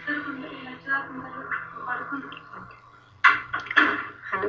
Hello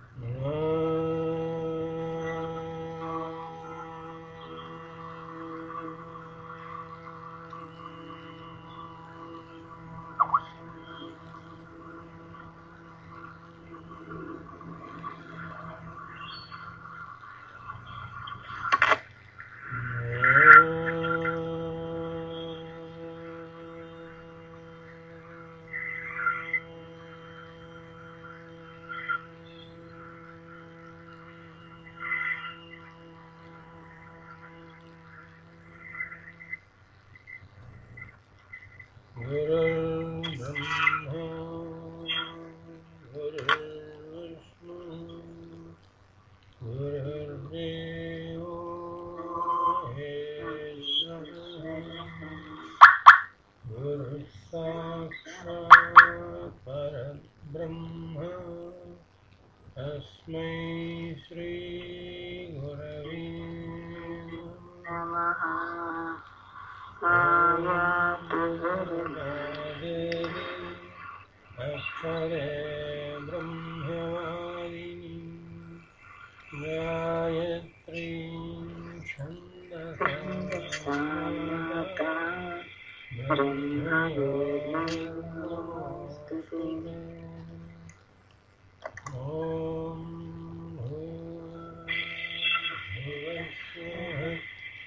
गुरुर्ब्रह्मा गुरुर्विष्णु गुरुर्देवो महेश्वरः गुरुः साक्षात् परब्रह्म तस्मै श्रीगुरवे నమః ఆయాతు గురునా देवी अक्षरे ब्रह्मवादिनी गायत्रीं छन्दसा ॐ भूर्भुवस्सुः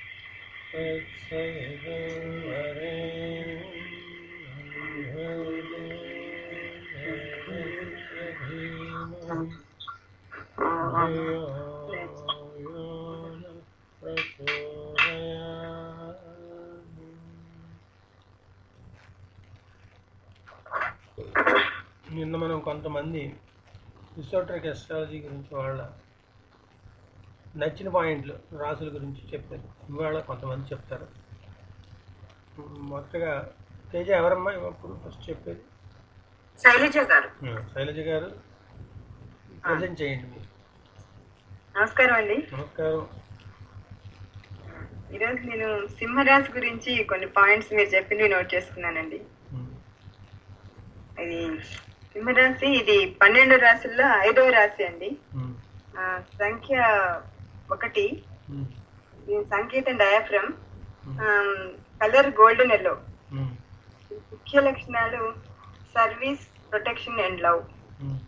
నిన్న మనం కొంతమంది హిస్టోట్రిక్ ఎస్ట్రాలజీ గురించి వాళ్ళ నచ్చిన పాయింట్లు రాసుల గురించి చెప్పారు ఇవాళ కొంతమంది చెప్తారు మ్, మొదటగా తేజ ఎవరమ్మా ఇప్పుడు ఫస్ట్ చెప్పేది శైలజ గారు మ్, శైలజ గారు ప్రజెంట్ చేయండి మీరు నమస్కారం అండి నమస్కారం ఈరోజు నేను సింహరాశి గురించి కొన్ని పాయింట్స్ మీరు చెప్పింది నోట్ చేసుకున్నానండి మ్, ఇది సింహరాశి ఇది పన్నెండు రాశుల్లో ఐదవ రాశి అండి మ్, ఆ, సంఖ్య ఒకటి మ్, దీని సంకేతం డయాఫ్రమ్ కలర్ గోల్డెన్ ఎల్లో మ్, ముఖ్య లక్షణాలు సర్వీస్ ప్రొటెక్షన్ అండ్ లవ్ మ్,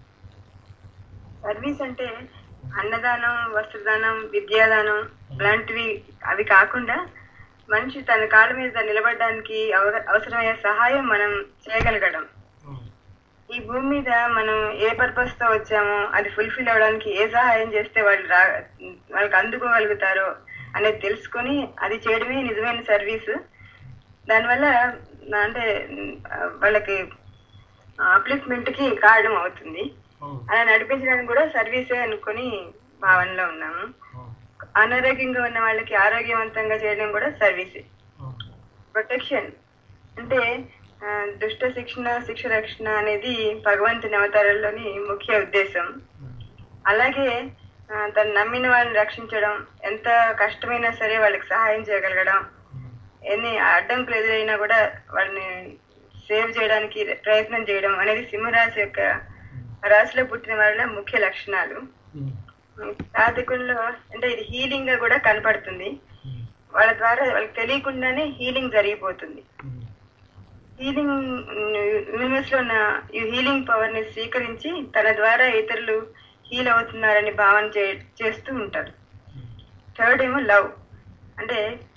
సర్వీస్ అంటే అన్నదానం వస్త్రదానం విద్యాదానం అలాంటివి అవి కాకుండా మనిషి తన కాళ్ళ మీద నిలబడడానికి అవ- అవసరమయ్యే సహాయం మనం చేయగలగడం మ్, ఈ భూమి మీద మనం ఏ పర్పస్ తో వచ్చామో అది ఫుల్ఫిల్ అవడానికి ఏ సహాయం చేస్తే వాళ్ళు రా వాళ్ళకి అందుకోగలుగుతారో అనేది తెలుసుకొని అది చేయడమే నిజమైన సర్వీస్ దానివల్ల నా- అంటే ఆ, వాళ్ళకి అప్లిఫ్ట్మెంట్ కి కారణం అవుతుంది మ్, అలా నడిపించడానికి కూడా సర్వీసే అనుకొని భావనలో ఉన్నాము మ్, అనారోగ్యంగా ఉన్న వాళ్ళకి ఆరోగ్యవంతంగా చేయడం కూడా సర్వీసే మ్, ప్రొటెక్షన్ అంటే ఆ, దుష్ట శిక్షణ శిక్ష రక్షణ అనేది భగవంతుని అవతారంలోని ముఖ్య ఉద్దేశం మ్, అలాగే ఆ, తను నమ్మిన వాళ్ళని రక్షించడం ఎంత కష్టమైనా సరే వాళ్ళకి సహాయం చేయగలగడం మ్, ఎన్ని అడ్డంకులు ఎదురైనా కూడా వాళ్ళని సేవ్ చేయడానికి ప్రయత్నం చేయడం అనేది సింహరాశి యొక్క రాశిలో పుట్టిన వాళ్ళ ముఖ్య లక్షణాలు మ్, సాధకుల్లో అంటే ఇది హీలింగ్ గా కూడా కనపడుతుంది మ్, వాళ్ళ ద్వారా వాళ్ళకి తెలియకుండానే హీలింగ్ జరిగిపోతుంది మ్, హీలింగ్ యూనివర్స్ లో ఉన్న ఈ హీలింగ్ పవర్ ని స్వీకరించి తన ద్వారా ఇతరులు హీల్ అవుతున్నారని భావన చే- చేస్తూ ఉంటారు థర్డ్ ఏమో లవ్ అంటే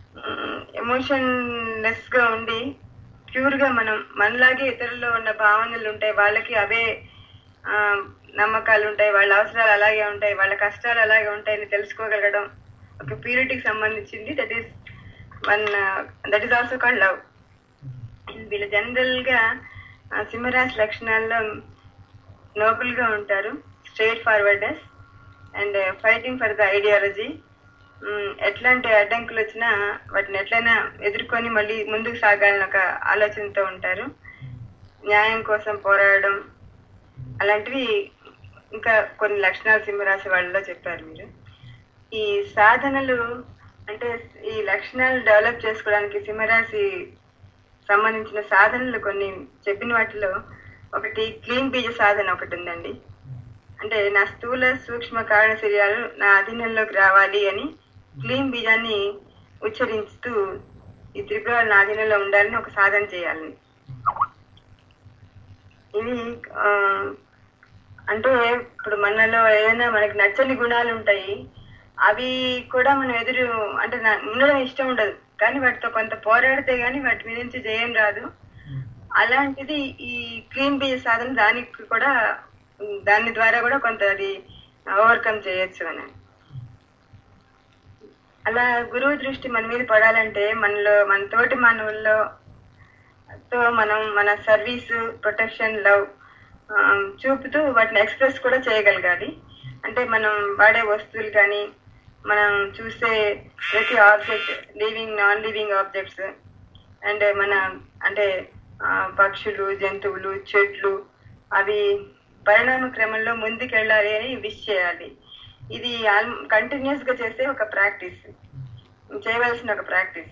ఎమోషన్ లెస్ గా ఉండి ప్యూర్ గా మనం మనలాగే ఇతరుల్లో ఉన్న భావనలు ఉంటాయి వాళ్ళకి అవే ఆ, నమ్మకాలు ఉంటాయి వాళ్ళ అవసరాలు అలాగే ఉంటాయి వాళ్ళ కష్టాలు అలాగే ఉంటాయని తెలుసుకోగలగడం ఒక ప్యూరిటీకి సంబంధించింది that is one that is also called love వీళ్ళు జనరల్ గా ఆ, సింహరాశి లక్షణాల్లో నోబుల్ గా ఉంటారు straight forwardness and fighting for the ideology ఎట్లాంటి అడ్డంకులు వచ్చినా వాటిని ఎట్లయినా ఎదుర్కొని మళ్ళీ ముందుకు సాగాలని ఒక ఆలోచనతో ఉంటారు న్యాయం కోసం పోరాడడం అలాంటివి ఇంకా కొన్ని లక్షణాలు సింహరాశి వాళ్ళలో చెప్పారు మీరు ఈ సాధనలు అంటే ఈ లక్షణాలు డెవలప్ చేసుకోవడానికి సింహరాశి సంబంధించిన సాధనలు కొన్ని చెప్పిన వాటిలో ఒకటి క్లీన్ బీజ సాధన ఒకటి ఉందండి అంటే నా స్థూల సూక్ష్మ కారణ శరీరాలు నా అధీనంలోకి రావాలి అని క్లీన్ బీజాన్ని ఉచ్చరిస్తూ ఈ త్రిపురాలు నా అధీనంలో ఉండాలని ఒక సాధన చేయాలని ఇది ఆ, అంటే ఇప్పుడు మనలో ఏదైనా మనకి నచ్చని గుణాలు ఉంటాయి అవి కూడా మనం ఎదురు అంటే నా- ఉండడం ఇష్టం ఉండదు కానీ వాటితో కొంత పోరాడితే గానీ వాటి మీద నుంచి జయం రాదు అలాంటిది ఈ క్లీన్ బీజ్ సాధన దానికి కూడా ఉమ్, దాని ద్వారా కూడా కొంత అది ఓవర్కమ్ చేయొచ్చు అని అలా గురువు దృష్టి మన మీద పడాలంటే మనలో మన తోటి మానవుల్లో తో మనం మన సర్వీస్ ప్రొటెక్షన్ లవ్ చూపుతూ వాటిని ఎక్స్ప్రెస్ కూడా చేయగలగాలి అంటే మనం వాడే వస్తువులు కానీ మనం చూసే ప్రతి object living non living objects and మన అంటే ఆ, పక్షులు జంతువులు చెట్లు అవి పరిణామ క్రమంలో ముందుకెళ్ళాలి అని విష్ చేయాలి ఇది కంటిన్యూస్ గా చేసే ఒక ప్రాక్టీస్ చేయవలసిన ఒక ప్రాక్టీస్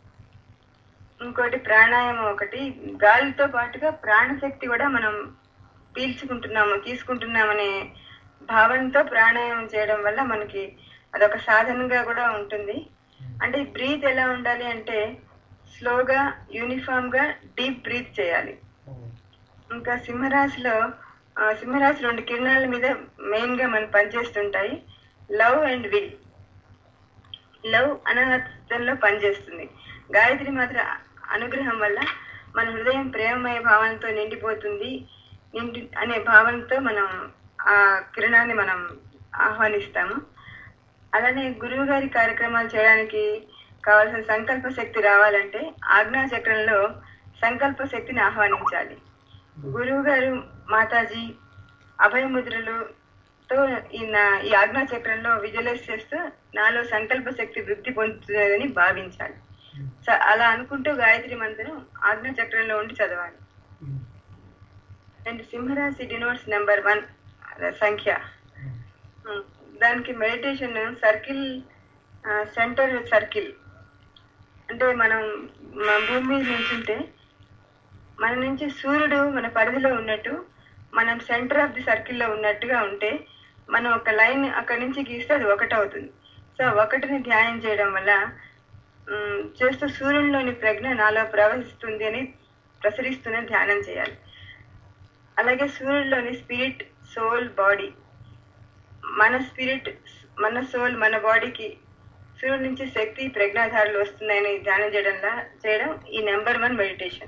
ఇంకోటి ప్రాణాయామం ఒకటి గాలితో పాటుగా ప్రాణశక్తి కూడా మనం పీల్చుకుంటున్నాము తీసుకుంటున్నామనే భావనతో ప్రాణాయామం చేయడం వల్ల మనకి అదొక సాధనగా కూడా ఉంటుంది అంటే బ్రీత్ ఎలా ఉండాలి అంటే స్లోగా యూనిఫామ్ గా డీప్ బ్రీత్ చేయాలి ఇంకా సింహరాశిలో ఆ, సింహరాశి రెండు కిరణాల మీద మెయిన్ గా మనం పనిచేస్తుంటాయి లవ్ అండ్ విల్ లవ్ అనాథంలో పనిచేస్తుంది గాయత్రి మాత్రం అనుగ్రహం వల్ల మన హృదయం ప్రేమమయ భావనతో నిండిపోతుంది నిండి అనే భావనతో మనం ఆ కిరణాన్ని మనం ఆహ్వానిస్తాము అలానే గురువు గారి కార్యక్రమాలు చేయడానికి కావాల్సిన సంకల్ప శక్తి రావాలంటే ఆజ్ఞా చక్రంలో సంకల్ప శక్తిని ఆహ్వానించాలి గురువు గారు మాతాజీ అభయముద్రలుతో ఈ నా ఈ ఆజ్ఞా చక్రంలో విజువలైజ్ చేస్తూ నాలో సంకల్ప శక్తి వృద్ధి పొందుతున్నదని భావించాలి స- అలా అనుకుంటూ గాయత్రి మంత్రం ఆజ్ఞా చక్రంలో ఉండి చదవాలి అండ్ సింహరాశి డినోట్స్ నెంబర్ వన్ సంఖ్య ఉమ్, దానికి మెడిటేషన్ సర్కిల్ సెంటర్ సర్కిల్ అంటే మనం మన భూమి మీద నుంచుంటే మన నుంచి సూర్యుడు మన పరిధిలో ఉన్నట్టు మనం సెంటర్ ఆఫ్ ది సర్కిల్లో ఉన్నట్టుగా ఉంటే మనం ఒక లైన్ అక్కడి నుంచి గీస్తే అది ఒకటి అవుతుంది సో ఒకటిని ధ్యానం చేయడం వల్ల ఉమ్, చేస్తూ సూర్యునిలోని ప్రజ్ఞ నాలో ప్రవహిస్తుంది అని ప్రసరిస్తూనే ధ్యానం చేయాలి అలాగే సూర్యుడిలోని స్పిరిట్ సోల్ బాడీ మన స్పిరిట్ మన సోల్ మన బాడీకి సూర్యుడి నుంచి శక్తి ప్రజ్ఞాధారలు వస్తున్నాయని ధ్యానం చేయడంలా చేయడం ఈ number one meditation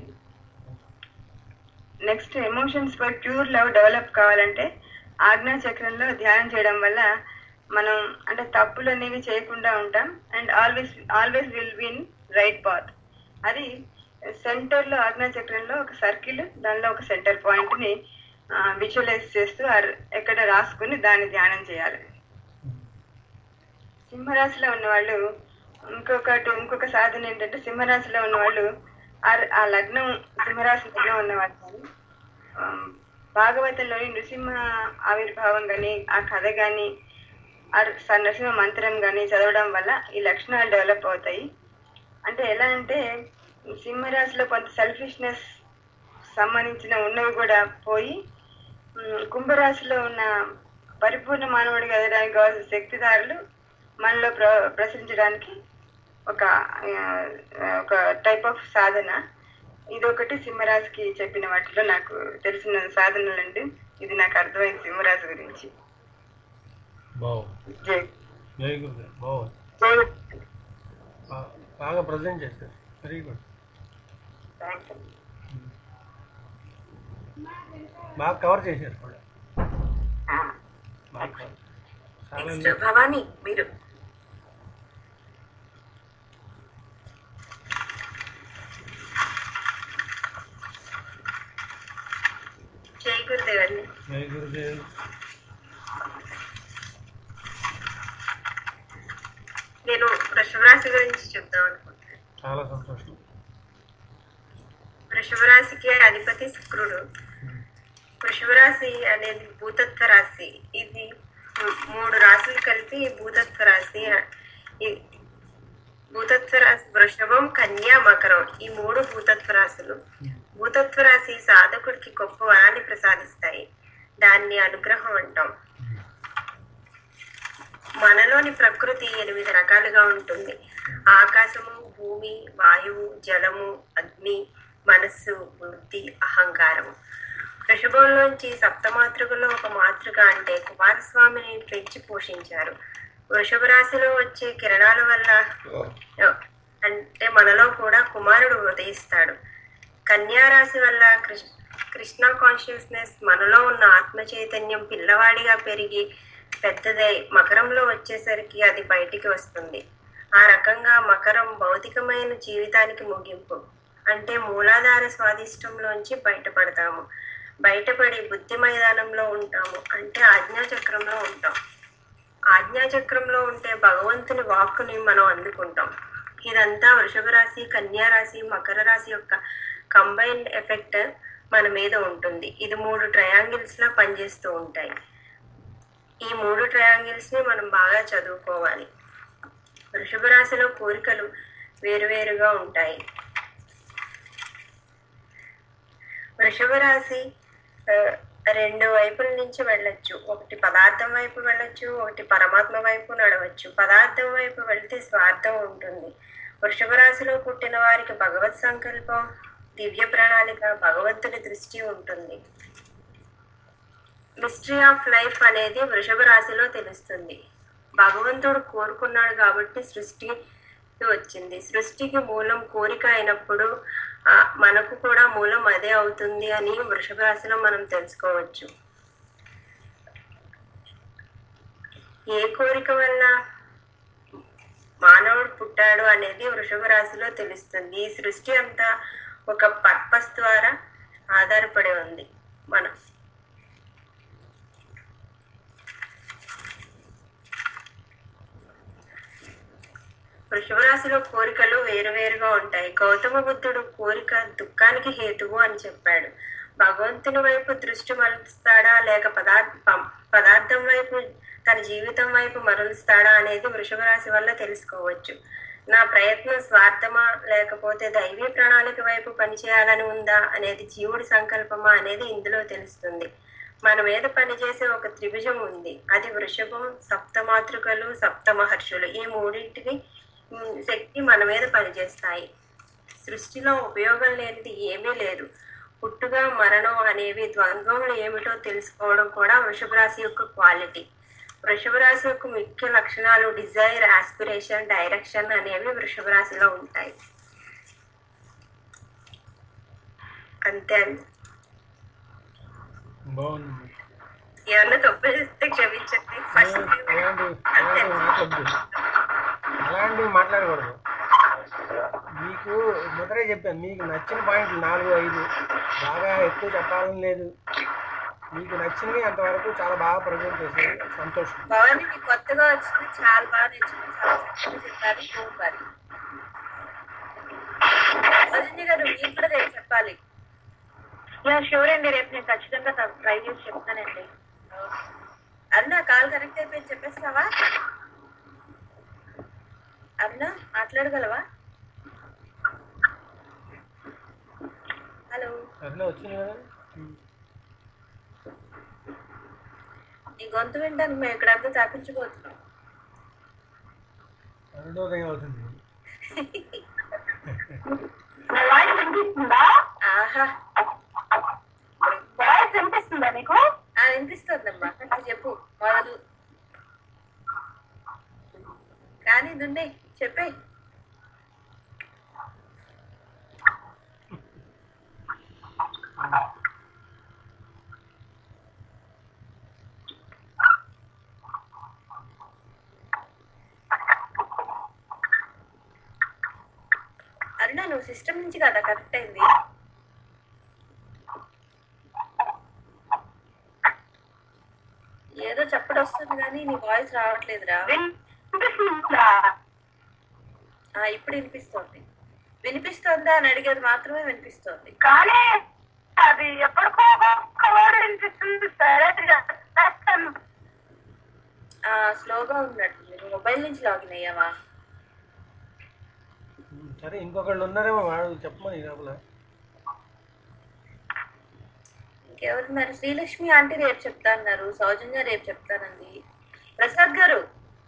next emotions for pure love develop కావాలంటే ఆజ్ఞా చక్రంలో ధ్యానం చేయడం వల్ల మనం అంటే తప్పులు అనేవి చేయకుండా ఉంటాం and always always will win right path అది సెంటర్ లో ఆజ్ఞా చక్రంలో ఒక సర్కిల్ దానిలో ఒక సెంటర్ పాయింట్ ని విజువలైజ్ చేస్తూ ఆ- ఎక్కడ రాసుకుని దాన్ని ధ్యానం చేయాలి సింహరాశిలో ఉన్న వాళ్ళు ఇంకొకటి ఇంకొక సాధన ఏంటంటే సింహరాశిలో ఉన్న వాళ్ళు ఆ- ఆ లగ్నం సింహరాశి లగ్నం ఉన్న వాళ్ళు ఆ, భాగవతంలోని నృసింహ ఆవిర్భావం కానీ ఆ కథ కానీ ఆ స- నరసింహ మంత్రం కానీ చదవడం వల్ల ఈ లక్షణాలు డెవలప్ అవుతాయి అంటే ఎలా అంటే సింహరాశిలో కొంత సెల్ఫిష్నెస్ సంబంధించిన ఉన్నవి కూడా పోయి ఉమ్, కుంభరాశిలో ఉన్న పరిపూర్ణ మానవుడిగా ఎదగడానికి కావాల్సిన శక్తిదారులు మనలో ప్ర ప్రసరించడానికి ఒక ఆ, ఒక టైప్ ఆఫ్ సాధన ఇదొకటి సింహరాశికి చెప్పిన వాటిలో నాకు తెలిసిన సాధనలండి ఇది నాకు అర్థమైంది సింహరాశి గురించి బాగుంది జై జై గురుదేవ్ బాగుంది జై బా- బాగా ప్రజెంట్ చేశారు వెరీ గుడ్ థ్యాంక్స్ బాగా కవర్ చేశారు కూడా బాగా cover. చాలా నెక్స్ట్ భవానీ మీరు జై గురుదేవ్ అండి జై గురుదేవ్ నేను వృషభ రాశి గురించి చెప్దాం అనుకుంటున్నాను చాలా సంతోషం వృషభ రాశికి అధిపతి శుక్రుడు వృషభ రాశి అనేది భూతత్వ రాశి ఇది మూ- మూడు రాశులు కలిపి భూతత్వ రాశి ఈ భూతత్వ రాశి వృషభం కన్యా మకరం ఈ మూడు భూతత్వ రాశులు భూతత్వ రాశి సాధకుడికి గొప్ప వరాన్ని ప్రసాదిస్తాయి దాన్ని అనుగ్రహం అంటాం మనలోని ప్రకృతి ఎనిమిది రకాలుగా ఉంటుంది ఆకాశము భూమి వాయువు జలము అగ్ని మనస్సు బుద్ధి అహంకారము వృషభంలోంచి సప్తమాతృకలో ఒక మాతృక అంటే కుమారస్వామిని పెంచి పోషించారు వృషభ రాశిలో వచ్చే కిరణాల వల్ల అంటే మనలో కూడా కుమారుడు ఉదయిస్తాడు కన్యా రాశి వల్ల కృష్ణ కృష్ణ కాన్షియస్నెస్ మనలో ఉన్న ఆత్మ చైతన్యం పిల్లవాడిగా పెరిగి పెద్దదై మకరంలో వచ్చేసరికి అది బయటికి వస్తుంది ఆ రకంగా మకరం భౌతికమైన జీవితానికి ముగింపు అంటే మూలాధార స్వాదిష్టంలోంచి బయటపడతాము బయటపడి బుద్ధి మైదానంలో ఉంటాము అంటే ఆజ్ఞాచక్రంలో ఉంటాం ఆజ్ఞాచక్రంలో ఉంటే భగవంతుని వాక్కుని మనం అందుకుంటాం ఇదంతా వృషభ రాశి కన్యా రాశి మకర రాశి యొక్క కంబైన్డ్ ఎఫెక్ట్ మన మీద ఉంటుంది ఇది మూడు ట్రయాంగిల్స్ లా పనిచేస్తూ ఉంటాయి ఈ మూడు ట్రయాంగిల్స్ ని మనం బాగా చదువుకోవాలి వృషభ రాశిలో కోరికలు వేరువేరుగా ఉంటాయి వృషభ రాశి ఆ, రెండు వైపుల నుంచి వెళ్ళొచ్చు ఒకటి పదార్థం వైపు వెళ్ళొచ్చు ఒకటి పరమాత్మ వైపు నడవచ్చు పదార్థం వైపు వెళితే స్వార్థం ఉంటుంది వృషభ రాశిలో పుట్టిన వారికి భగవత్ సంకల్పం దివ్య ప్రణాళిక భగవంతుని దృష్టి ఉంటుంది మిస్టరీ ఆఫ్ లైఫ్ అనేది వృషభ రాశిలో తెలుస్తుంది భగవంతుడు కోరుకున్నాడు కాబట్టి సృష్టి వచ్చింది సృష్టికి మూలం కోరిక అయినప్పుడు ఆ, మనకు కూడా మూలం అదే అవుతుంది అని వృషభ రాశిలో మనం తెలుసుకోవచ్చు ఏ కోరిక వల్ల మానవుడు పుట్టాడు అనేది వృషభ రాశిలో తెలుస్తుంది ఈ సృష్టి అంతా ఒక పర్పస్ ద్వారా ఆధారపడి ఉంది మనం వృషభ రాశిలో కోరికలు వేరువేరుగా ఉంటాయి గౌతమ బుద్ధుడు కోరిక దుఃఖానికి హేతువు అని చెప్పాడు భగవంతుని వైపు దృష్టి మరలుస్తాడా లేక పదార్థం పదార్థం వైపు తన జీవితం వైపు మరలుస్తాడా అనేది వృషభ రాశి వల్ల తెలుసుకోవచ్చు నా ప్రయత్నం స్వార్థమా లేకపోతే దైవీ ప్రణాళిక వైపు పనిచేయాలని ఉందా అనేది జీవుడి సంకల్పమా అనేది ఇందులో తెలుస్తుంది మన మీద పనిచేసే ఒక త్రిభుజం ఉంది అది వృషభం సప్తమాతృకలు సప్త మహర్షులు ఈ మూడింటికి ఉమ్, శక్తి మన మీద పనిచేస్తాయి సృష్టిలో ఉపయోగం లేనిది ఏమీ లేదు పుట్టుగా మరణం అనేవి ద్వంద్వములు ఏమిటో తెలుసుకోవడం కూడా వృషభ రాశి యొక్క క్వాలిటీ వృషభ రాశి యొక్క ముఖ్య లక్షణాలు డిజైర్ ఆస్పిరేషన్ డైరెక్షన్ అనేవి వృషభ రాశిలో ఉంటాయి అంతే అండి బాగుంది ఏమన్నా తప్పు చేస్తే క్షమించండి ఫస్ట్ అలాంటి అలాంటి మాట్లాడద్దు అలాంటివి మాట్లాడకూడదు మీకు మొదటే చెప్పాను మీకు నచ్చిన పాయింట్లు నాలుగు ఐదు బాగా ఎక్కువ చెప్పాలని లేదు మీకు నచ్చినవి అంతవరకు చాలా బాగా ప్రజెంట్ చేసేది సంతోషం భవాని మీకు కొత్తగా వచ్చింది చాలా బాగా నచ్చింది చాలా చక్కగా చెప్పారు సూపర్ వదిన గారు మీరు కూడా రేపు చెప్పాలి యా షూర్ అండి రేపు నేను ఖచ్చితంగా ట్రై చేసి చెప్తానండి అరుణ కాల్ కనెక్ట్ అయిపోయింది చెప్పేస్తావా అరుణ మాట్లాడగలవా హలో అట్లా వచ్చింది కదా ఉమ్. నీ గొంతు వినడానికి మేము ఇక్కడంతా తాపించిపోతున్నాం అరుణోదయం అవుతుంది వాయిస్ వినిపిస్తుందా ఆహా వాయిస్ వినిపిస్తుందా మీకు ఆ వినిపిస్తుందమ్మా నువ్వు చెప్పు మొదలు కానీ దున్నే చెప్పే అరుణ నువ్వు సిస్టమ్ నుంచి కదా కరెక్ట్ అయింది ఏదో చెప్పడం వస్తుంది కానీ నీ వాయిస్ రావట్లేదురా వినిపిస్తుందా ఆ, ఇప్పుడు వినిపిస్తోంది వినిపిస్తోందా అని అడిగేది మాత్రమే వినిపిస్తోంది కానీ అది ఎప్పటికో ఒక్క వర్డ్ వినిపిస్తుంది సరే చేస్తాను ఆ, స్లోగా ఉన్నట్టు నువ్వు మొబైల్ నుంచి లాగిన్ అయ్యావా సరే ఇంకొకళ్ళు ఉన్నారేమో వాడు చెప్పమని లోపల ఇంకెవరున్నారు శ్రీలక్ష్మి ఆంటీ రేపు చెప్తా అన్నారు సౌజన్య రేపు చెప్తానండి ప్రసాద్ గారు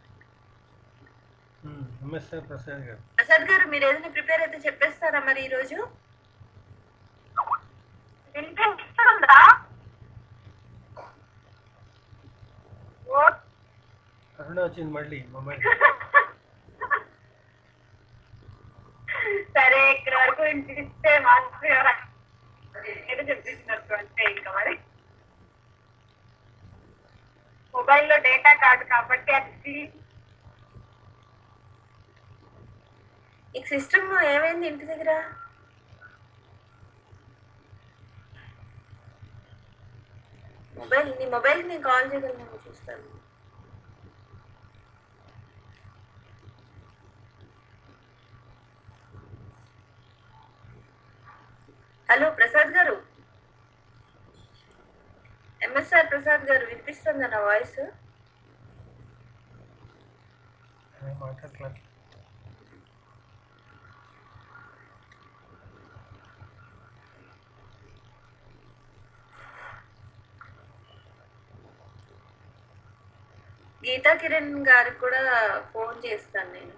ఎంఎస్ఆర్ ప్రసాద్ గారు ప్రసాద్ గారు మీరు ఏదైనా ప్రిపేర్ అయితే చెప్పేస్తారా మరి ఈ రోజు వినిపిస్తుందా ఓ అరుణ వచ్చింది మళ్ళీ మొబైల్ సరే ఇక్కడ వరకు వినిపిస్తే మాకు ఏదో చెప్పిస్తున్నట్టు అంటే ఇంకా మరి మొబైల్లో డేటా కాదు కాబట్టి అది ఈ సిస్టమ్ ఏమైంది ఇంటి దగ్గర మొబైల్ నీ మొబైల్ నేను కాల్ చేయగలను చూస్తాను హలో ప్రసాద్ గారు ఎంఎస్ఆర్ ప్రసాద్ గారు వినిపిస్తుందా నా వాయిస్ మాట్లాడలేదు గీతా కిరణ్ గారికి కూడా ఫోన్ చేస్తాను నేను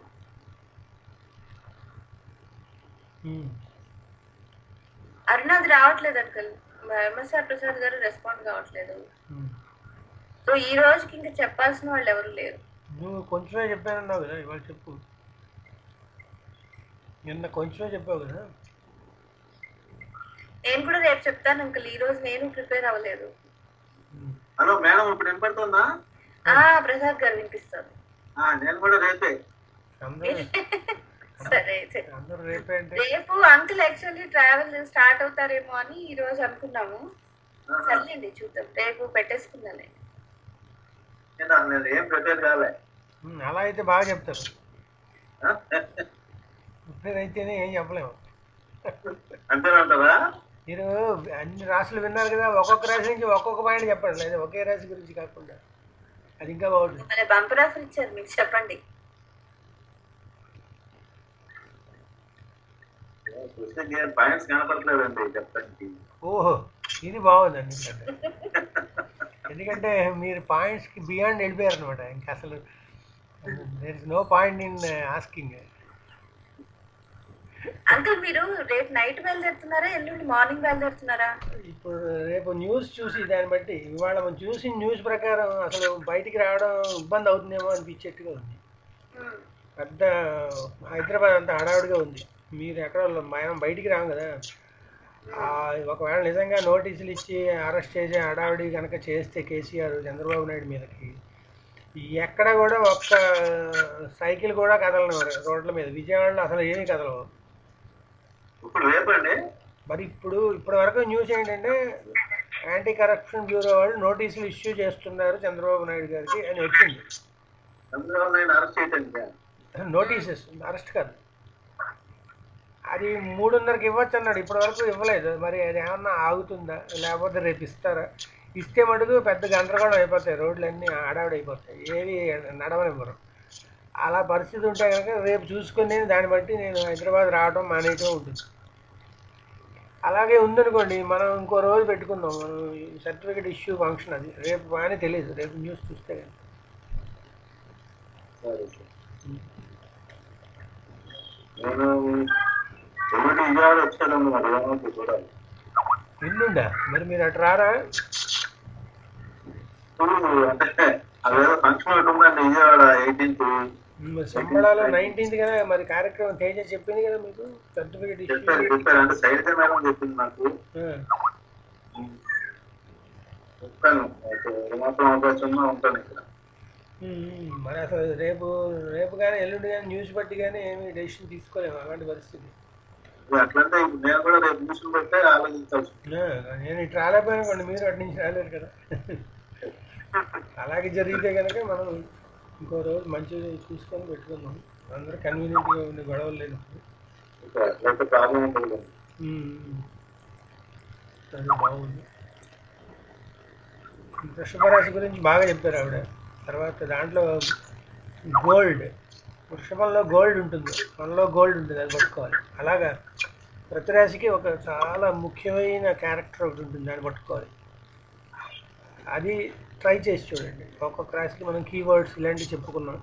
అరుణాది రావట్లేదు అంకల్ ఎంఎస్ఆర్ ప్రసాద్ గారు రెస్పాండ్ కావట్లేదు సో ఈ రోజుకి ఇంకా చెప్పాల్సిన వాళ్ళు ఎవరు లేరు నువ్వు కొంచెమే చెప్పానన్నావు కదా ఇవాళ చెప్పు నిన్న కొంచెమే చెప్పావు కదా నేను కూడా రేపు చెప్తాను అంకల్ ఈ రోజు నేను ప్రిపేర్ అవ్వలేదు ఉమ్. హలో మేడం ఇప్పుడు వినపడుతుందా ఆ ప్రసాద్ గారు వినిపిస్తారు ఆ, నేను కూడా రేపే అందరూ సరే అయితే అందరూ రేపే అంటే రేపు అంకుల్ యాక్చువల్లీ ట్రావెల్ స్టార్ట్ అవుతారేమో అని ఈ రోజు అనుకున్నాము సర్లేండి చూద్దాం రేపు పెట్టేసుకుందాలే నేను నేను ఏం ప్రిపేర్ కాలే ఉమ్, అలా అయితే బాగా చెప్తారు ఆ? ప్రిపేర్ అయితేనే ఏం చెప్పలేము అంతేనంటారా మీరు అన్ని రాసులు విన్నారు కదా ఒక్కొక్క రాశి నుంచి ఒక్కొక్క పాయింట్ చెప్పండి లేదా ఒకే రాశి గురించి కాకుండా అది ఇంకా బాగుంటుంది మన బంపర్ ఆఫర్ ఇచ్చారు మీకు చెప్పండి చూస్తే పాయింట్స్ కనపడలేదండి చెప్పడానికి ఓహో ఇది బాగుందండి ఎందుకంటే ఎందుకంటే మీరు పాయింట్స్కి బియాండ్ వెళ్ళిపోయారు అనమాట ఇంకా అసలు there is no point in asking uncle మీరు రేపు నైట్ బయలుదేరుతున్నారా ఎల్లుండి మార్నింగ్ బయలుదేరుతున్నారా ఇప్పుడు రేపు న్యూస్ చూసి దాన్ని బట్టి ఇవాళ మనం చూసిన న్యూస్ ప్రకారం అసలు బయటికి రావడం ఇబ్బంది అవుతుందేమో అనిపించేట్టుగా ఉంది ఉమ్, పెద్ద హైదరాబాద్ అంతా హడావుడిగా ఉంది మీరు ఎక్కడ మనం బయటికి రాము కదా ఆ, ఒకవేళ నిజంగా నోటీసులు ఇచ్చి అరెస్ట్ చేసి హడావుడి కనుక చేస్తే కేసీఆర్ చంద్రబాబు నాయుడు మీదకి ఎక్కడ కూడా ఒక్క సైకిల్ కూడా కదలను రోడ్ల మీద విజయవాడలో అసలు ఏమీ కదలవు ఇప్పుడు రేపండి మరి ఇప్పుడు ఇప్పటి వరకు న్యూస్ ఏంటంటే యాంటీ కరప్షన్ బ్యూరో వాళ్ళు నోటీసులు ఇష్యూ చేస్తున్నారు చంద్రబాబు నాయుడు గారికి అని వచ్చింది చంద్రబాబు నాయుడు అరెస్ట్ చేయడానికి నోటీసెస్ అరెస్ట్ కాదు అది మూడున్నరకి ఇవ్వచ్చు అన్నాడు ఇప్పటి వరకు ఇవ్వలేదు మరి అది ఏమన్నా ఆగుతుందా లేకపోతే రేపు ఇస్తారా ఇస్తే మటుకు పెద్ద గందరగోళం అయిపోతాయి రోడ్లన్నీ ఆడావిడ అయిపోతాయి ఏవి నడవనివ్వరు అలా పరిస్థితి ఉంటే కనుక రేపు చూసుకుని దాన్ని బట్టి నేను హైదరాబాద్ రావడం మానేయటం ఉంటుంది అలాగే ఉందనుకోండి మనం ఇంకో రోజు పెట్టుకుందాం మనం సర్టిఫికేట్ ఇష్యూ ఫంక్షన్ అది రేపు బాగానే తెలియదు రేపు న్యూస్ చూస్తే కానీ సరే సార్. నేను ఎల్లుండి విజయవాడ వచ్చాను మరి ఏమవుతుంది చూడాలి ఎల్లుండా మరి మీరు అటు రారా ఇప్పుడు అంటే అదేదో ఫంక్షన్ ఒకటి ఉందండి విజయవాడ ఎయిటీన్త్ మరి సంబడాలో నైన్టీన్త్ కదా మరి కార్యక్రమం తేజ చెప్పింది కదా మీకు సర్టిఫికేట్ ఇష్యూ చెప్పారు చెప్పారు అంటే సైడ్ మేడం చెప్పింది నాకు చెప్తాను ఏమాత్రం అవకాశం ఉన్నా ఉంటాను ఇక్కడ మరి అసలు రేపు రేపు కానీ ఎల్లుండి కానీ న్యూస్ బట్టి కానీ ఏమి డెసిషన్ తీసుకోలేము అలాంటి పరిస్థితి ఇప్పుడు అట్లంటే ఇప్పుడు నేను కూడా రేపు న్యూస్ని బట్టే ఆలోచించాల్సి ఉంది. ఆ, నేను ఇటు రాలేకపోయాను మీరు అటు నుంచి రాలేరు కదా అలాగే జరిగితే కనుక మనం ఇంకో రోజు మంచిగా చూసుకొని పెట్టుకుందాం అందరూ కన్వీనియంట్గా ఉండే గొడవలు లేనప్పుడు ఇంకా అట్లయితే ప్రాబ్లం ఉంటుంది కదా. ఉమ్. అది బాగుంది వృషభ రాశి గురించి బాగా చెప్పారు ఆవిడ తర్వాత దాంట్లో గోల్డ్ వృషభంలో గోల్డ్ ఉంటుంది మనలో గోల్డ్ ఉంటుంది అది పట్టుకోవాలి అలాగా ప్రతి రాశికి ఒక చాలా ముఖ్యమైన క్యారెక్టర్ ఒకటి ఉంటుంది దాన్ని పట్టుకోవాలి అది ట్రై చేసి చూడండి ఒక్కొక్క రాశికి మనం కీవర్డ్స్ ఇలాంటివి చెప్పుకున్నాం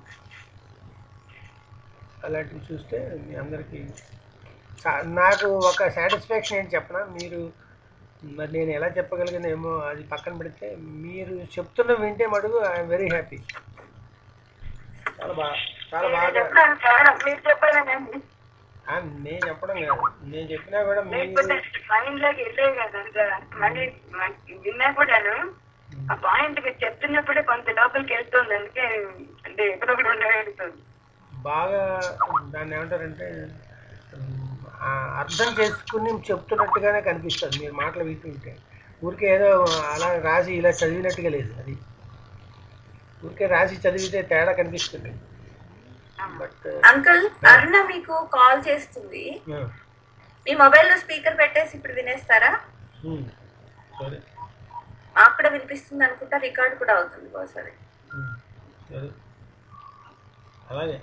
అలాంటివి చూస్తే మీ అందరికీ చా- నాకు ఒక సాటిస్ఫాక్షన్ ఏంటి చెప్పనా మీరు మరి నేను ఎలా చెప్పగలిగానేమో అది పక్కన పెడితే మీరు చెప్తున్న వింటే మటుకు ఐఎమ్ వెరీ హ్యాపీ చాలా బాగా చాలా బాగా చెప్పడానికి కారణం మీరు చెప్పాలనండి ఆ, నేను చెప్పడం కాదు నేను చెప్పినా కూడా లేకపోతే మీరు మైండ్ లోకి వెళ్ళేవి కదా అంతా. మళ్ళీ మ- విన్నా కూడాను ఆ పాయింట్ మీరు చెప్తున్నప్పుడే కొంత లోపలికి వెళ్తుంది అందుకే అంటే ఎక్కడొక్కడ ఉండగలుగుతుంది బాగా దాన్ని ఏమంటారంటే ఉమ్, ఆ అర్థం చేసుకుని చెప్తున్నట్టుగానే కనిపిస్తుంది మీరు మాటలు వింటుంటే ఊరికే ఏదో అలా రాసి ఇలా చదివినట్టుగా లేదు అది ఊరికే రాసి చదివితే తేడా కనిపిస్తుంది బట్ అంకుల్ అరుణ మీకు కాల్ చేస్తుంది మీ మొబైల్లో స్పీకర్ పెట్టేసి ఇప్పుడు వినేస్తారా సరే మాకు కూడా వినిపిస్తుంది అనుకుంటా రికార్డ్ కూడా అవుతుంది బహుశా అది. ఉమ్, సరే అలాగే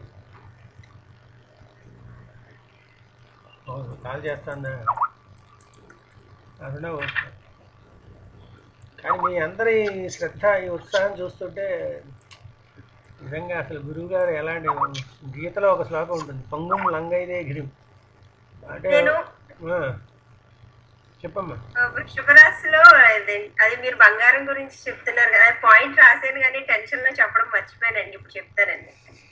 అవును కాల్ చేస్తాను అరుణ ఓకే కానీ మీ అందరి శ్రద్ధ ఈ ఉత్సాహం చూస్తుంటే నిజంగా అసలు గురువు గారు ఎలాంటి గీతలో ఒక శ్లోకం ఉంటుంది పంగుం లంగైదే గిరిం అంటే నేను- ఆ, చెప్పమ్మా ఆ, వృషభరాశిలో అదే- అది మీరు బంగారం గురించి చెప్తున్నారు కదా పాయింట్ రాసాను కానీ టెన్షన్ లో చెప్పడం మర్చిపోయానండి ఇప్పుడు చెప్తానండి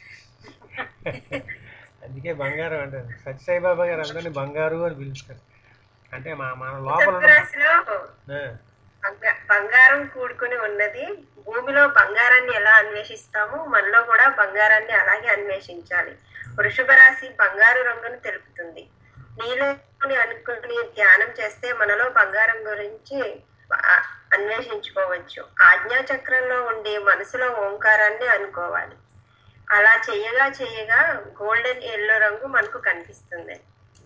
అందుకే బంగారం అంటారు సత్యసాయిబాబా గారు అందరినీ బంగారు అని పిలుస్తారు అంటే మా మన లోపల ఉన్న వృషభరాశిలో ఆ, బంగా- బంగారం కూడుకుని ఉన్నది భూమిలో బంగారాన్ని ఎలా అన్వేషిస్తామో మనలో కూడా బంగారాన్ని అలాగే అన్వేషించాలి వృషభ రాశి బంగారు రంగును తెలుపుతుంది నీలోని అనుకుని ధ్యానం చేస్తే మనలో బంగారం గురించి ఆ, అన్వేషించుకోవచ్చు ఆజ్ఞా చక్రంలో ఉండి మనసులో ఓంకారాన్ని అనుకోవాలి అలా చేయగా చేయగా గోల్డెన్ ఎల్లో రంగు మనకు కనిపిస్తుంది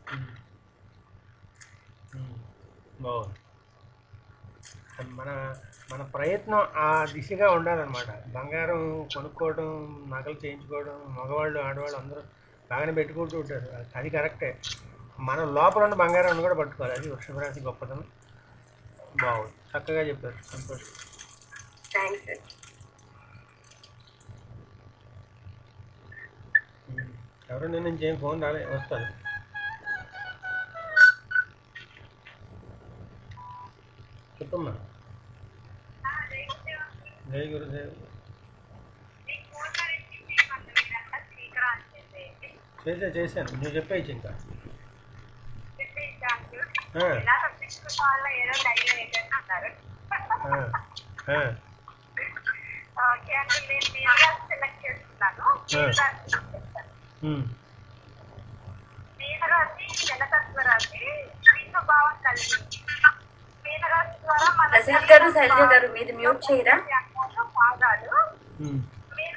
ఉమ్, బాగుంది మన మన ప్రయత్నం ఆ దిశగా ఉండాలన్నమాట బంగారం కొనుక్కోవడం నగలు చేయించుకోవడం మగవాళ్ళు ఆడవాళ్ళు అందరూ బాగానే పెట్టుకుంటూ ఉంటారు అది కరెక్టే మన లోపల ఉన్న బంగారాన్ని కూడా పట్టుకోవాలి అది వృషభరాశి గొప్పతనం బాగుంది చక్కగా చెప్పారు సంతోషం థ్యాంక్స్ ఉమ్, ఎవరు నేను నుంచి ఏం ఫోన్ రాలే వస్తాను చెప్పమ్మా జై గురుదేవ్ చేసా చేశాను నువ్వు చెప్పేయచ్చు ఇంకా ఆ, ఆ, ఆ, ఉమ్, ప్రసాద్ గారు శైలజ గారు మీది మ్యూట్ చేయరా ఉమ్,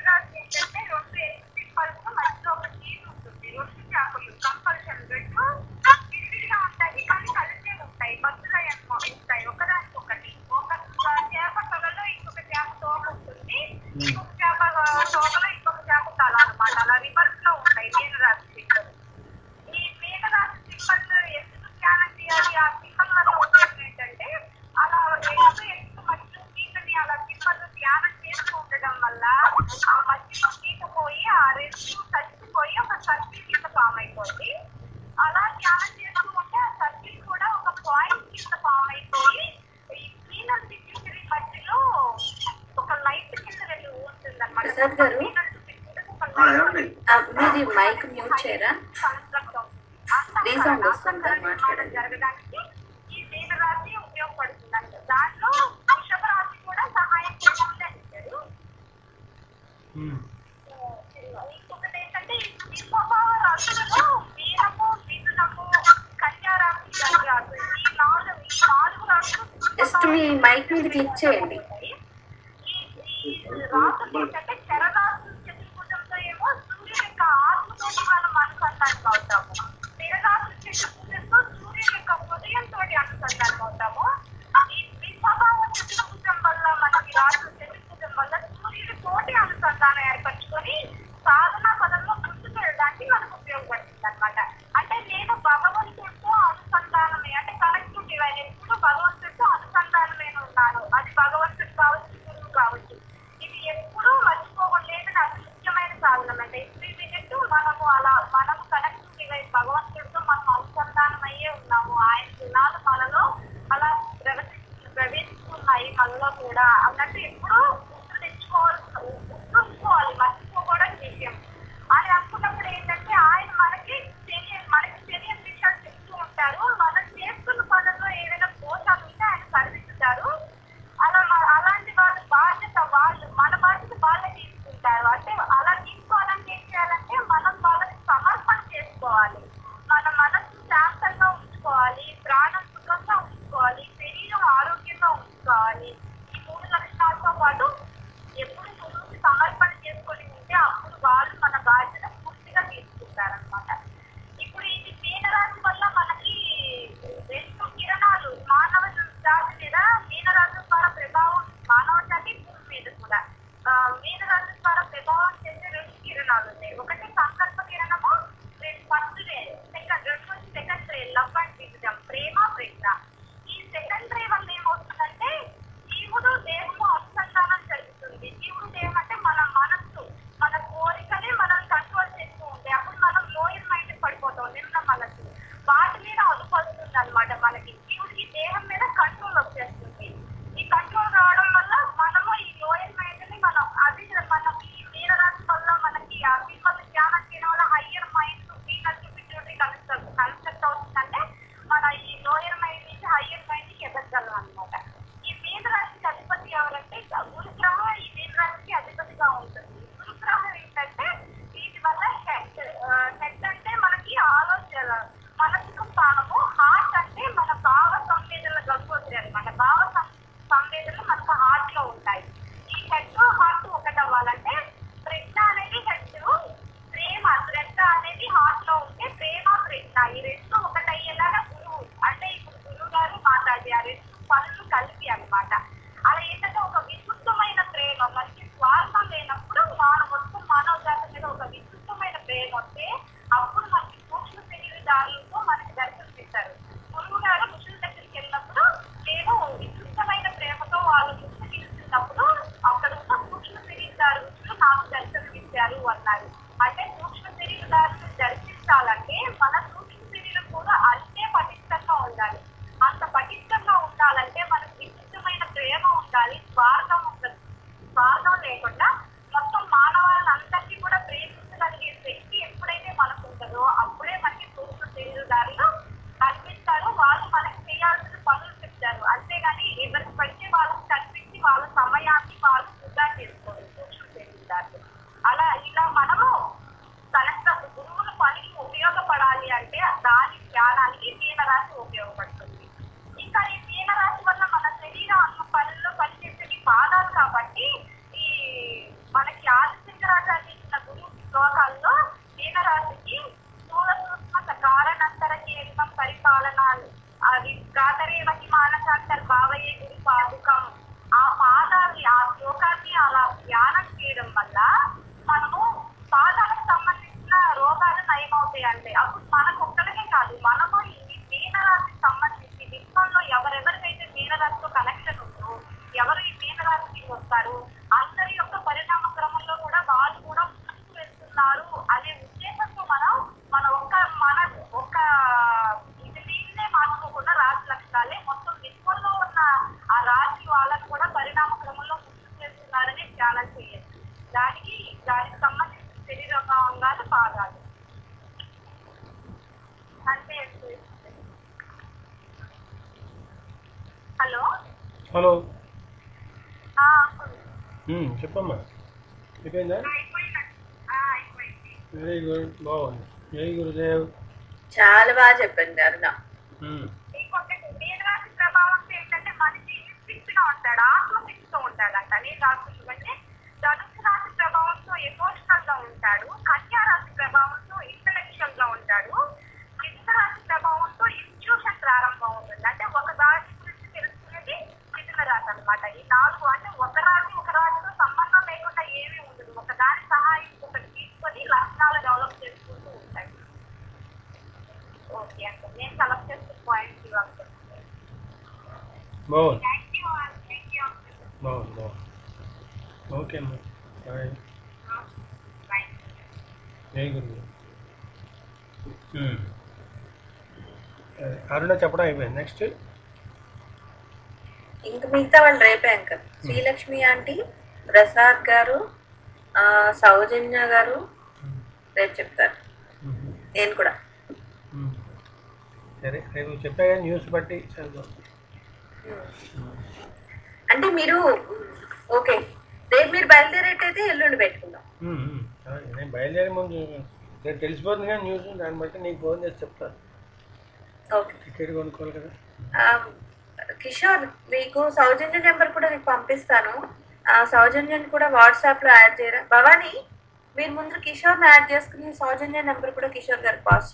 అలా ధ్యానం చేస్తూ ఉంటే ఆ సర్కిల్ కూడా ఒక పాయింట్ కింద ఫామ్ అయిపోయి ఈ పీనల్ పిట్యూటరీ మధ్యలో ఒక లైట్ కింద వెళ్ళి ఉంటుంది అనమాట ప్రసాద్ గారు? ఆ, ఏమండి ఆ, మీది మైక్ మ్యూట్ చేయరా రీసౌండ్ వస్తుంది కదా మాట్లాడండి. జరగడానికి ఈ మీనరాశి ఉపయోగపడుతుంది దాంట్లో వృషభ రాశి కూడా సహాయం చేస్తుంది అని చెప్పారు ఉమ్, ఇంకొకటి ఏంటంటే ఈ వివాహ రాశులలో వీరము మిథునము కన్యా రాశి గారి రాశి ఈ నాలుగు ఈ నాలుగు రాశులు జస్ట్ మీ మైక్ మీద క్లిక్ చేయండి ఈ ఈ రాశులు ఏంటంటే చరరాశులు చతుర్భుజంతో ఏమో సూర్యుని యొక్క ఆత్మతోటి మనం అనుసంధానం అవుతాము స్థిరరాశులు చతుర్భుజంతో సూర్యుని యొక్క హృదయంతో అనుసంధానం అవుతాము ఈ విశ్వభావ చతుర్భుజం వల్ల మనకి రాశులు చతుర్భుజం వల్ల సూర్యుడి తోటి అనుసంధానం ఏర్పరచుకొని సాధన పదంలో ముందుకు చేసుకోవాలి శరీరం ఆరోగ్యంగా ఉంచుకోవాలి ఈ మూడు లక్షణాలతో పాటు ఎప్పుడు గురువుకి సమర్పణ చేసుకొని ఉంటే అప్పుడు వాళ్ళు మన బాధ్యత పూర్తిగా తీసుకుంటారనమాట ఇప్పుడు ఇది మీనరాశి వల్ల మనకి రెండు కిరణాలు మానవ జాతి మీద మీనరాశి ద్వారా ప్రభావం మానవ జాతి భూమి మీద కూడా ఆ, మీనరాశి ద్వారా ప్రభావం చేసే రెండు కిరణాలు ఉన్నాయి ఒకటి సంకల్ప కిరణము రెండు ఫస్ట్ సెకండ్ రెండు సెకండ్ రే లవ్ అండ్ విజయం ప్రేమ ప్రజ్ఞ ఈ సెకండ్ రే వల్ల ఏమవుతుందంటే జీవుడు దేహము అనుసంధానం జరుగుతుంది జీవుడు దేహం అంటే మన మనస్సు మన కోరికలే మనం కంట్రోల్ చేస్తూ ఉంటాయి అప్పుడు మనం లోయర్ మైండ్ పడిపోతాం నిన్న మనసు వాటి మీద అదుపు వస్తుంది అనమాట మనకి జీవుడికి దేహం మీద కంట్రోల్ వచ్చేస్తుంది ఈ కంట్రోల్ రావడం వల్ల మనము ఈ లోయర్ మైండ్ ని మనం అది మనం ఈ మీనరాశి వల్ల మనకి అవి వల్ల ధ్యానం చేయడం వల్ల higher mind Venus pituitary concept concept అవుతుందంటే మన ఈ లోయర్ మైండ్ నుంచి హయ్యర్ మైండ్ కి ఎదగలం అనమాట ఈ మీనరాశికి అధిపతి ఎవరంటే గురుగ్రహం ఈ మీనరాశికి అధిపతిగా ఉంటుంది గురుగ్రహం ఏంటంటే వీటి వల్ల హెడ్ హెడ్ అంటే మనకి ఆలోచన మనసుకు స్థానము హార్ట్ అంటే మన భావ సంవేదనల గంగోత్రి అనమాట భావ సం- సంవేదనలు మనకు హార్ట్ లో ఉంటాయి ఈ హెడ్ హార్ట్ ఒకటి అవ్వాలంటే ప్రజ్ఞ అనేది హెడ్ ప్రేమ శ్రద్ధ అనేది హార్ట్ లో ఉంటే ప్రేమ ప్రజ్ఞ ఈ రెండు ఒకటయ్యేలాగా గురువు అంటే ఇప్పుడు గురువు గారు మాతాజీ ఆ రెండు పనులు కలిపి అన్నమాట అలా ఏంటంటే ఒక విశుద్ధమైన ప్రేమ మనకి స్వార్థం లేనప్పుడు మానవ మొత్తం మానవ జాతి మీద ఒక విశుద్ధమైన ప్రేమ వస్తే అప్పుడు మనకి సూక్ష్మ శరీరదారులతో మనకి దర్శనం ఇస్తారు గురువు గారు ఋషుల దగ్గరికి వెళ్ళినప్పుడు నేను విశుద్ధమైన ప్రేమతో వాళ్ళు పుస్తకిస్తున్నప్పుడు అక్కడ ఉన్న సూక్ష్మ శరీరదారు ఋషులు నాకు దర్శనం ఇచ్చారు అన్నారు అంటే సూక్ష్మ శరీరదారులు దర్శించాలంటే మన సూక్ష్మ శరీరం కూడా అంతే పటిష్టంగా ఉండాలి అంత పటిష్టంగా ఉండాలంటే మనకు విశుద్ధమైన ప్రేమ ఉండాలి స్వార్థం ఉండదు స్వార్థం లేకుండా మొత్తం మానవాళ్ళందరినీ కూడా ప్రేమించగలిగే శక్తి ఎప్పుడైతే మనకు ఉంటుందో అప్పుడే మనకి సూక్ష్మ శరీరదారులు కనిపిస్తారు వాళ్ళు మనకి చేయాల్సిన పనులు చెప్తారు అంతేగాని ఎవరికి పడితే వాళ్ళకి కనిపించి వాళ్ళ సమయాన్ని వాళ్ళు వృధా చేసుకోరు సూక్ష్మ శరీరదారులు అలా ఇలా మనము కనెక్ట్ గురువుల పనికి ఉపయోగపడాలి అంటే దాని ధ్యానానికి మీనరాశి ఉపయోగపడుతుంది ఇంకా ఈ మీనరాశి వల్ల మన శరీరం అన్న పనుల్లో పనిచేసేవి పాదాలు కాబట్టి ఈ మనకి ఆదిశంకరాచార్య ఇచ్చిన గురువు శ్లోకాల్లో మీనరాశికి స్థూల సూక్ష్మ కారణంతర కేంద్రం పరిపాలన అది గాతరేవకి మానసాంతర్ భావయ్యే గురు పాదుకం ఆ పాదాన్ని ఆ శ్లోకాన్ని అలా ధ్యానం చేయడం వల్ల మనము పాదాలకు సంబంధించిన రోగాలు నయమవుతాయి అంటే అప్పుడు మనకు ఒక్కరికే కాదు మనము ఈ మీనరాశికి సంబంధించి విశ్వంలో ఎవరెవరికైతే మీనరాశితో కనెక్షన్ ఉందో ఎవరు ఈ మీనరాశికి వస్తారు అందరి యొక్క పరిణామ క్రమంలో కూడా వాళ్ళు కూడా ముందుకు వెళ్తున్నారు అనే ఉద్దేశంతో మనం మన ఒక్క మన ఒక ఇది దీన్నే మార్చుకోకుండా రాశి లక్షణాలే మొత్తం విశ్వంలో ఉన్న ఆ రాశి వాళ్ళని కూడా పరిణామ క్రమంలో ముందుకు వెళ్తున్నారని ధ్యానం చేయాలి దానికి దానికి సంబంధించిన శరీర అంగాలు పాదాలు అంటే హలో హలో ఆ, ఉమ్, చెప్పమ్మా అయిపోయిందా అయిపోయింది ఆ, అయిపోయింది వెరీ గుడ్ బాగుంది జై గురుదేవ్ చాలా బాగా చెప్పింది అరుణ ఉమ్, ఇంకొకటి మీనరాశి ప్రభావం ఏంటంటే మనిషి ఇన్స్టింక్ట్ గా ఉంటాడు ఆత్మశక్తితో ఉంటాడంట నేను రాసుకుంటూ అంటే ధనుసు రాశి ప్రభావంతో ఎమోషనల్ గా ఉంటాడు కన్యా రాశి ప్రభావంతో ఇంటలెక్చువల్ గా ఉంటాడు మిథున రాశి ప్రభావంతో ఇన్స్టిట్యూషన్ ప్రారంభం అవుతుంది అంటే ఒక రాశి గురించి తెలుసుకునేది మిథున రాశి అన్నమాట ఈ నాలుగు అంటే ఒక రాశి ఒక రాశితో సంబంధం లేకుండా ఏమీ ఉండదు ఒక దాని సహాయం ఒకటి తీసుకొని లక్షణాలు డెవలప్ చేసుకుంటూ ఉంటాయి ఓకే అండి నేను సెలెక్ట్ చేసిన పాయింట్స్ ఇవ్వాలి బాగుంది థ్యాంక్ యూ థ్యాంక్ యూ బాగుంది బాగుంది ఓకే అమ్మా బాయ్ బాయ్ జై గురుదేవ్ ఉమ్. అదే, అరుణ చెప్పడం అయిపోయింది నెక్స్ట్ ఇంక మిగతా వాళ్ళు రేపే అంక శ్రీలక్ష్మి ఆంటీ ప్రసాద్ గారు ఆ, సౌజన్య గారు రేపు చెప్తారు నేను కూడా ఉమ్. సరే రేపు చెప్పాగా న్యూస్ బట్టి చదువు అంటే మీరు ఓకే రేపు మీరు బయలుదేరేటైతే ఎల్లుండి పెట్టుకుందాం ఉమ్, ఉమ్. అలాగే, నేను బయలుదేరే ముందు రేపు తెలిసిపోతుంది కానీ న్యూస్ దాన్ని బట్టి నీకు ఫోన్ చేసి చెప్తాను ఓకే టికెట్ కొనుక్కోవాలి కదా ఆ, కిషోర్ మీకు సౌజన్య నెంబర్ కూడా మీకు పంపిస్తాను ఆ సౌజన్యని కూడా వాట్సాప్ లో యాడ్ చేయరా భవానీ మీరు ముందు కిషోర్ యాడ్ చేసుకుని సౌజన్య నెంబర్ కూడా కిషోర్ గారికి పాస్